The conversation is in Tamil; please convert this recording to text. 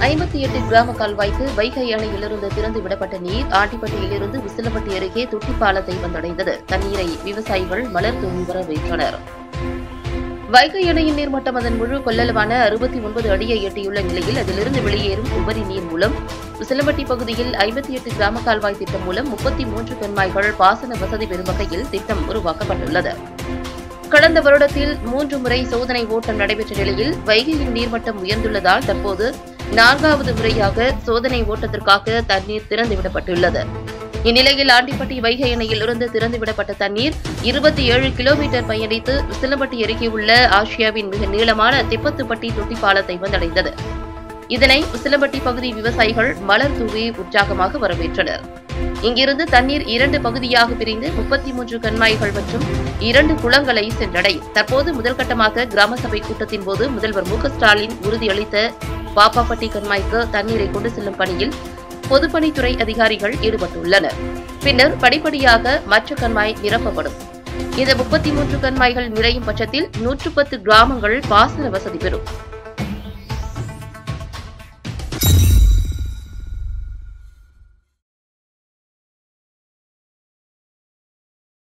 ஐம்பத்தி எட்டு கிராம கால்வாய்க்கு வைகை அணையிலிருந்து திறந்து விடப்பட்ட நீர் ஆண்டிப்பட்டியிலிருந்து விசிலப்பட்டி அருகே தொட்டிப்பாலத்தை வந்தடைந்தது தண்ணீரை விவசாயிகள் மலர் தூவி வரவேற்றனர் வைகை அணையின் நீர்மட்டம் அதன் முழு கொள்ளளவான அறுபத்தி ஒன்பது அடியை எட்டியுள்ள நிலையில் அதிலிருந்து வெளியேறும் உபரி நீர் மூலம் விசிலம்பட்டி பகுதியில் ஐம்பத்தி எட்டு கிராம கால்வாய் திட்டம் மூலம் முப்பத்தி மூன்று கண்மாய்கள் பாசன வசதி பெறும் வகையில் திட்டம் உருவாக்கப்பட்டுள்ளது கடந்த வருடத்தில் மூன்று முறை சோதனை ஓட்டம் நடைபெற்ற நிலையில் வைகையின் நீர்மட்டம் உயர்ந்துள்ளதால் தற்போது நான்காவது முறையாக சோதனை ஓட்டத்திற்காக தண்ணீர் திறந்துவிடப்பட்டுள்ளது இந்நிலையில் ஆண்டிப்பட்டி வைகை அணையிலிருந்து திறந்துவிடப்பட்ட தண்ணீர் இருபத்தி ஏழு கிலோமீட்டர் பயணித்து விசிலம்பட்டி அருகே உள்ள ஆசியாவின் மிக நீளமான திப்பத்துப்பட்டி தொட்டி பாலத்தை வந்தடைந்தது இதனை விசிலம்பட்டி பகுதி விவசாயிகள் மலர் தூவி உற்சாகமாக வரவேற்றனர் இங்கிருந்து தண்ணீர் இரண்டு பகுதியாக பிரிந்து முப்பத்தி மூன்று கண்மாய்கள் மற்றும் இரண்டு குளங்களை சென்றடையும் தற்போது முதல்கட்டமாக கிராம சபை கூட்டத்தின் போது முதல்வர் மு க ஸ்டாலின் உறுதியளித்த பாப்பாப்பட்டி கண்மாய்க்கு தண்ணீரை கொண்டு செல்லும் பணியில் பொதுப்பணித்துறை அதிகாரிகள் ஈடுபட்டுள்ளனர் பின்னர் படிப்படியாக மற்ற கண்மாய் நிரப்பப்படும் இந்த முப்பத்தி மூன்று கண்மாய்கள் நிறையும் பட்சத்தில் நூற்று பத்து கிராமங்கள் பாசன வசதி பெறும்